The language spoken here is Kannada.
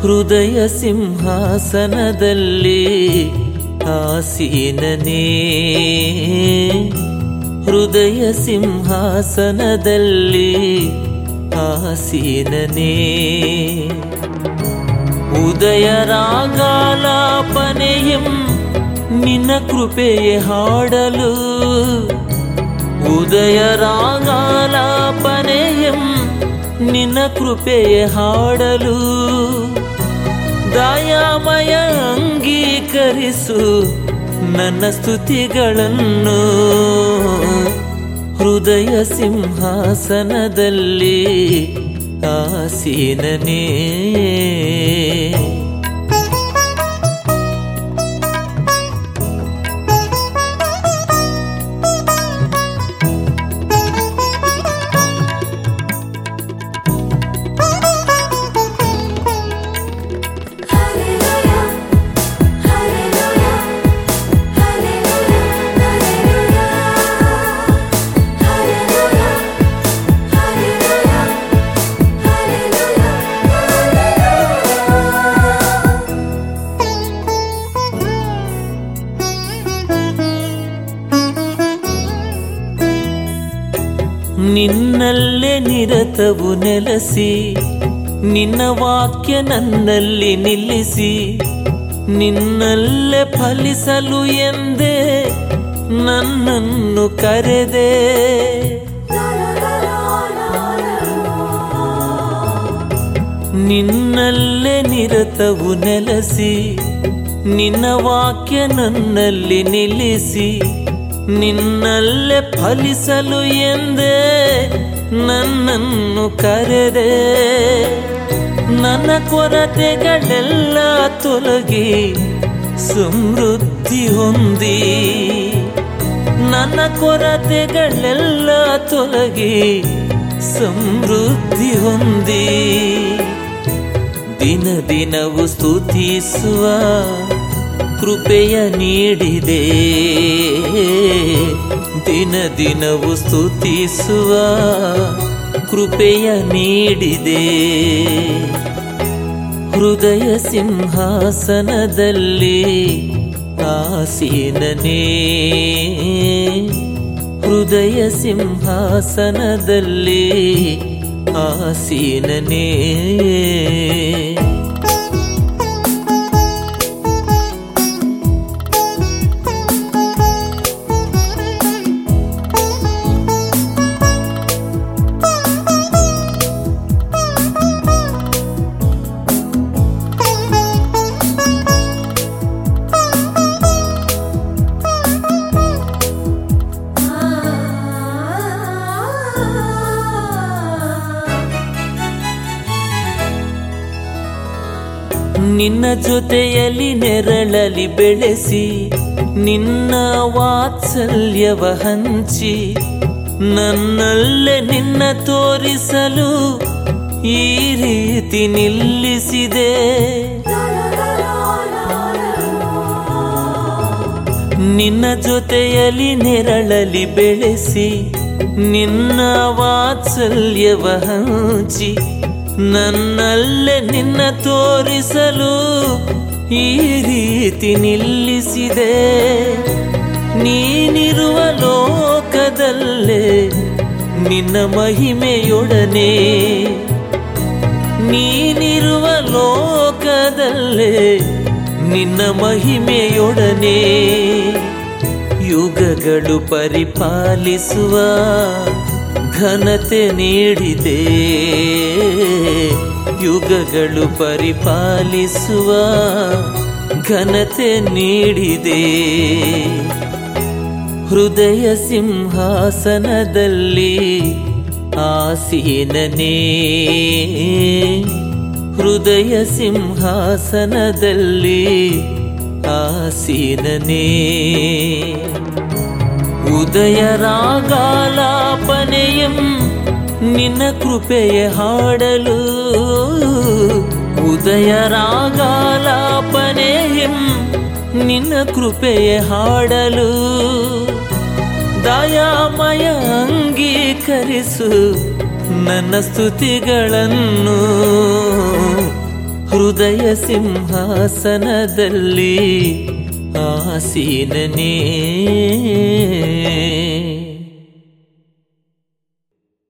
ಹೃದಯ ಸಿಂಹಾಸನದಲ್ಲಿ ಆಸೀನನೇ ಹೃದಯ ಸಿಂಹಾಸನದಲ್ಲಿ ಆಸೀನನೇ ഉദയരാഗാലാപനയും നിന്ന കൃപയെ ഹാടലു ഉദയരാഗാലാപനയും ನಿನ್ನ ಕೃಪೆಯ ಹಾಡಲು ದಯಾಮಯ ಅಂಗೀಕರಿಸು ನನ್ನ ಸ್ತುತಿಗಳನ್ನು ಹೃದಯ ಸಿಂಹಾಸನದಲ್ಲಿ ಆಸೀನನೇ Hallelujah, Hallelujah, Hallelujah, Hallelujah, Hallelujah, Hallelujah, Hallelujah. ನಿನ್ನಲ್ಲೇ ನಿರತವು ನೆಲೆಸಿ ನಿನ್ನ ವಾಕ್ಯ ನನ್ನಲ್ಲಿ ನಿಲ್ಲಿಸಿ ನಿನ್ನಲ್ಲೇ ಫಲಿಸಲು ಎಂದೇ ನನ್ನನ್ನು ಕರೆದೆ ನಿನ್ನಲ್ಲೇ ನಿರತವು ನೆಲೆಸಿ ನಿನ್ನ ವಾಕ್ಯ ನನ್ನಲ್ಲಿ ನಿಲ್ಲಿಸಿ ನಿನ್ನಲ್ಲೇ ಫಲಿಸಲು ಎಂದೇ ನನ್ನನ್ನು ಕರೆದೆ ನನ್ನ ಕೊರತೆಗಳೆಲ್ಲ ತೊಲಗಿ ಸಮೃದ್ಧಿ ಹೊಂದಿ ನನ್ನ ಕೊರತೆಗಳೆಲ್ಲ ತೊಲಗಿ ಸಮೃದ್ಧಿ ಹೊಂದಿ ದಿನ ದಿನವು ಸ್ತುತಿಸುವ ಕೃಪೆಯ ನೀಡಿದೆ ದಿನ ದಿನವು ಸ್ತುತಿಸುವ ಕೃಪೆಯ ನೀಡಿದೆ ಹೃದಯ ಸಿಂಹಾಸನದಲ್ಲಿ ಆಸೀನನೇ ಹೃದಯ ಸಿಂಹಾಸನದಲ್ಲಿ ಆಸೀನನೇ ನಿನ್ನ ಜೊತೆಯಲ್ಲಿ ನೆರಳಲಿ ಬೆಳೆಸಿ ನಿನ್ನ ವಾತ್ಸಲ್ಯವ ಹಂಚಿ ನನ್ನಲ್ಲೇ ನಿನ್ನ ತೋರಿಸಲು ಈ ರೀತಿ ನಿಲ್ಲಿಸಿದೆ ನಿನ್ನ ಜೊತೆಯಲ್ಲಿ ನೆರಳಲಿ ಬೆಳೆಸಿ ನಿನ್ನ ವಾತ್ಸಲ್ಯವ ಹಂಚಿ ನನ್ನಲ್ಲೇ ನಿನ್ನ ತೋರಿಸಲು ಈ ರೀತಿ ನಿಲ್ಲಿಸಿದೆ ನೀನಿರುವ ಲೋಕದಲ್ಲೇ ನಿನ್ನ ಮಹಿಮೆಯೊಡನೆ ನೀನಿರುವ ಲೋಕದಲ್ಲೇ ನಿನ್ನ ಮಹಿಮೆಯೊಡನೆ ಯುಗಗಳು ಪರಿಪಾಲಿಸುವ ಘನತೆ ನೀಡಿದೆ ಯುಗಗಳು ಪರಿಪಾಲಿಸುವ ಘನತೆ ನೀಡಿದೆ ಹೃದಯ ಸಿಂಹಾಸನದಲ್ಲಿ ಆಸೀನನೇ ಹೃದಯ ಸಿಂಹಾಸನದಲ್ಲಿ ಆಸೀನನೇ ഉദയരാഗാലാപനയും നിന്ന കൃപയെ ഹാടലു ഉദയരാഗാലാപനയും ನಿನ್ನ ಕೃಪೆಯ ಹಾಡಲು ದಯಾಮಯ ಅಂಗೀಕರಿಸು ನನ್ನ ಸ್ತುತಿಗಳನ್ನು ಹೃದಯ ಸಿಂಹಾಸನದಲ್ಲಿ ಆಸೀನನೇ